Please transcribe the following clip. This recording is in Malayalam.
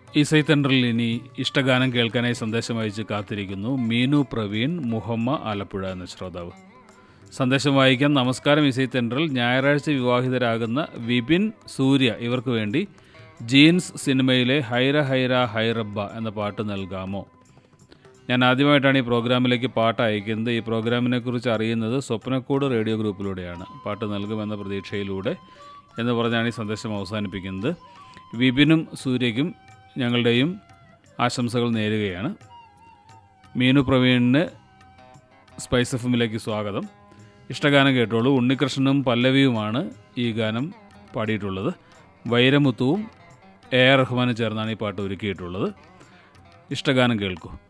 ഇസൈ തെൻഡറിൽ ഇനി ഇഷ്ടഗാനം കേൾക്കാനായി സന്ദേശം അയച്ച് കാത്തിരിക്കുന്നു മീനു പ്രവീൺ മുഹമ്മ ആലപ്പുഴ എന്ന ശ്രോതാവ് സന്ദേശം വായിക്കാം നമസ്കാരം ഇസൈ തെൻഡറിൽ ഞായറാഴ്ച വിവാഹിതരാകുന്ന വിപിൻ സൂര്യ ഇവർക്ക് വേണ്ടി ജീൻസ് സിനിമയിലെ ഹൈറ ഹൈറ ഹൈറബ്ബ എന്ന പാട്ട് നൽകാമോ ഞാൻ ആദ്യമായിട്ടാണ് ഈ പ്രോഗ്രാമിലേക്ക് പാട്ട് അയക്കുന്നത് ഈ പ്രോഗ്രാമിനെക്കുറിച്ച് അറിയുന്നത് സ്വപ്നക്കൂട് റേഡിയോ ഗ്രൂപ്പിലൂടെയാണ് പാട്ട് നൽകുമെന്ന പ്രതീക്ഷയിലൂടെ എന്ന് പറഞ്ഞാണ് ഈ സന്ദേശം അവസാനിപ്പിക്കുന്നത് വിപിനും സൂര്യയ്ക്കും ഞങ്ങളുടെയും ആശംസകൾ നേരുകയാണ് മീനു പ്രവീണിന് സ്പൈസ് എഫിലേക്ക് സ്വാഗതം ഇഷ്ടഗാനം കേട്ടോളൂ ഉണ്ണികൃഷ്ണനും പല്ലവിയുമാണ് ഈ ഗാനം പാടിയിട്ടുള്ളത് വൈരമുത്തുവും എ ആർ റഹ്മാനും ചേർന്നാണ് ഈ പാട്ട് ഒരുക്കിയിട്ടുള്ളത് ഇഷ്ടഗാനം കേൾക്കൂ